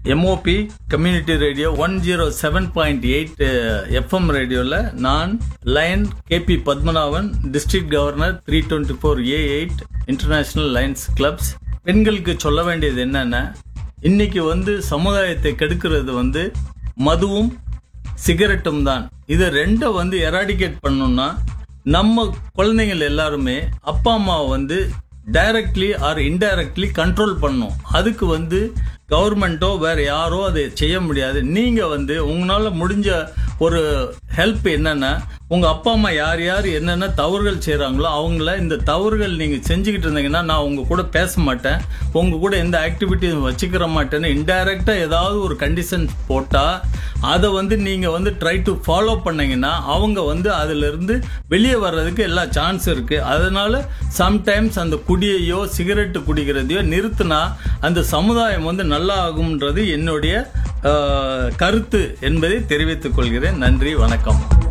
MOP community radio one zero seven point eight FM ரேடியோவில் நான் lion KP Padmanabhan district governor three twenty four A eight international lions clubs பெண்களுக்கு சொல்ல வேண்டியது என்னென்ன இன்னைக்கு வந்து சமுதாயத்தை கெடுக்கிறது வந்து மதுவும் சிகரெட்டும் தான் இது ரெண்டை வந்து எராடிகேட் பண்ணணும்னா நம்ம குழந்தைங்கள் எல்லாருமே அப்பா அம்மாவை வந்து டைரக்ட்லி ஆர் இன்டைரக்ட்லி கண்ட்ரோல் பண்ணும் அதுக்கு வந்து கவர்மெண்ட்டோ வேற யாரோ அதை செய்ய முடியாது நீங்க வந்து உங்களால முடிஞ்ச ஒரு ஹெல்ப் என்னன்னா உங்க அப்பா அம்மா யார் யார் என்னென்ன தவறுகள் செய்றாங்களோ அவங்கள இந்த தவறுகள் நீங்க செஞ்சுக்கிட்டு இருந்தீங்கன்னா நான் உங்க கூட பேச மாட்டேன் உங்க கூட எந்த ஆக்டிவிட்டியும் வச்சுக்கிற மாட்டேன்னு இன்டைரக்டா ஏதாவது ஒரு கண்டிஷன் போட்டா அதை வந்து நீங்க வந்து ட்ரை டு ஃபாலோ பண்ணீங்கன்னா அவங்க வந்து அதுல இருந்து வெளியே வர்றதுக்கு எல்லா சான்ஸ் இருக்கு அதனால சம்டைம்ஸ் அந்த குடியையோ சிகரெட் குடிக்கிறதையோ நிறுத்தினா அந்த சமுதாயம் வந்து நல்லா ஆகும்ன்றது என்னுடைய ஆஹ், கருத்து என்பதை தெரிவித்துக் கொள்கிறேன் நன்றி வணக்கம்